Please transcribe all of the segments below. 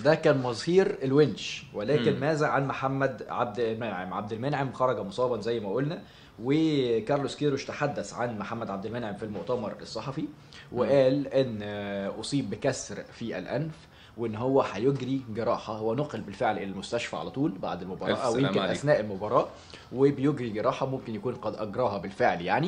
ده كان مظهير الونش ولكن مم. ماذا عن محمد عبد المنعم عبد المنعم خرج مصابا زي ما قلنا وكارلوس كيروش تحدث عن محمد عبد المنعم في المؤتمر الصحفي وقال ان اصيب بكسر في الانف وان هو هيجري جراحه هو نقل بالفعل الى المستشفى على طول بعد المباراه ألف او سلامة يمكن عليك. اثناء المباراه وبيجري جراحه ممكن يكون قد اجراها بالفعل يعني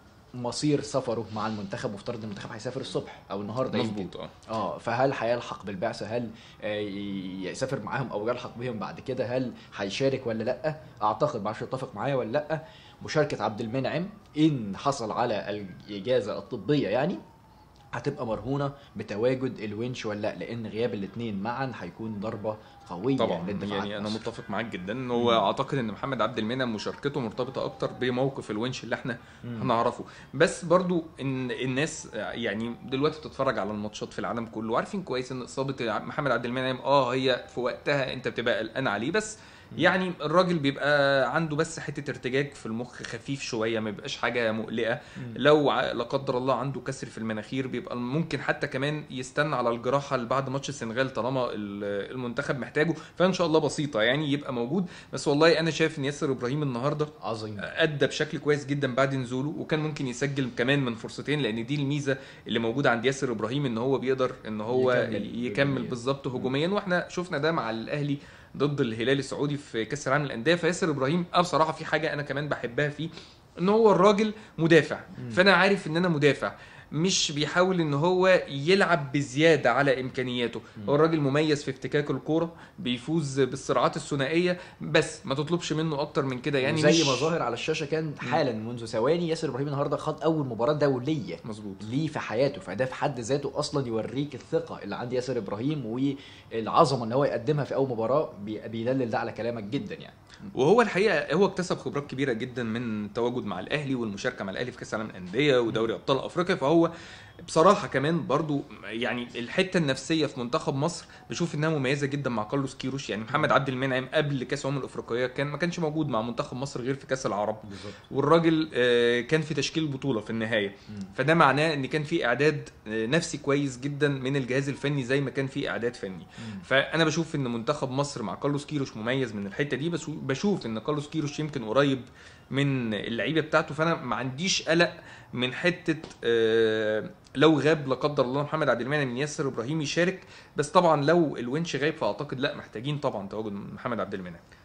مصير سفره مع المنتخب مفترض المنتخب هيسافر الصبح او النهارده يمكن. مظبوط اه اه فهل هيلحق بالبعثه هل آه، يسافر معاهم او يلحق بهم بعد كده هل هيشارك ولا لا اعتقد معرفش يتفق معايا ولا لا مشاركه عبد المنعم ان حصل على الاجازه الطبيه يعني هتبقى مرهونه بتواجد الونش ولا لا لان غياب الاثنين معا هيكون ضربه قويه طبعا للدفاعات يعني انا مصر. متفق معاك جدا ان هو اعتقد ان محمد عبد المنعم مشاركته مرتبطه اكتر بموقف الونش اللي احنا مم. هنعرفه بس برضو ان الناس يعني دلوقتي بتتفرج على الماتشات في العالم كله وعارفين كويس ان اصابه محمد عبد المنعم اه هي في وقتها انت بتبقى قلقان عليه بس يعني الراجل بيبقى عنده بس حته ارتجاج في المخ خفيف شويه ما بيبقاش حاجه مقلقه مم. لو ع- لا قدر الله عنده كسر في المناخير بيبقى ممكن حتى كمان يستنى على الجراحه اللي بعد ماتش السنغال طالما ال- المنتخب محتاجه فان شاء الله بسيطه يعني يبقى موجود بس والله انا شايف ان ياسر ابراهيم النهارده عظيم ادى بشكل كويس جدا بعد نزوله وكان ممكن يسجل كمان من فرصتين لان دي الميزه اللي موجوده عند ياسر ابراهيم ان هو بيقدر ان هو يكمل يكمل, يكمل هجومياً. بالظبط هجوميا واحنا شفنا ده مع الاهلي ضد الهلال السعودي في كاس العالم للانديه فياسر ابراهيم اه بصراحه في حاجه انا كمان بحبها فيه ان هو الراجل مدافع فانا عارف ان انا مدافع مش بيحاول ان هو يلعب بزياده على امكانياته هو الراجل مميز في افتكاك الكوره بيفوز بالصراعات الثنائيه بس ما تطلبش منه اكتر من كده يعني يعني زي مش- ما ظاهر على الشاشه كان حالا منذ ثواني ياسر ابراهيم النهارده خاض اول مباراه دوليه مظبوط ليه في حياته فده في حد ذاته اصلا يوريك الثقه اللي عند ياسر ابراهيم والعظمه اللي هو يقدمها في اول مباراه بي- بيدلل ده على كلامك جدا يعني وهو الحقيقه هو اكتسب خبرات كبيره جدا من التواجد مع الاهلي والمشاركه مع الاهلي في كاس العالم للانديه ودوري ابطال افريقيا فهو بصراحه كمان برضو يعني الحته النفسيه في منتخب مصر بشوف انها مميزه جدا مع كارلوس كيروش يعني محمد عبد المنعم قبل كاس الامم الافريقيه كان ما كانش موجود مع منتخب مصر غير في كاس العرب بالظبط والراجل آه، كان في تشكيل البطوله في النهايه فده معناه ان كان في اعداد آه، نفسي كويس جدا من الجهاز الفني زي ما كان في اعداد فني فانا بشوف ان منتخب مصر مع كارلوس كيروش مميز من الحته دي بس بشوف ان كارلوس كيروش يمكن قريب من اللعيبه بتاعته فانا ما عنديش قلق من حته آه، لو غاب لا قدر الله محمد عبد المنعم من ياسر ابراهيم يشارك بس طبعا لو الونش غايب فاعتقد لا محتاجين طبعا تواجد محمد عبد المنعم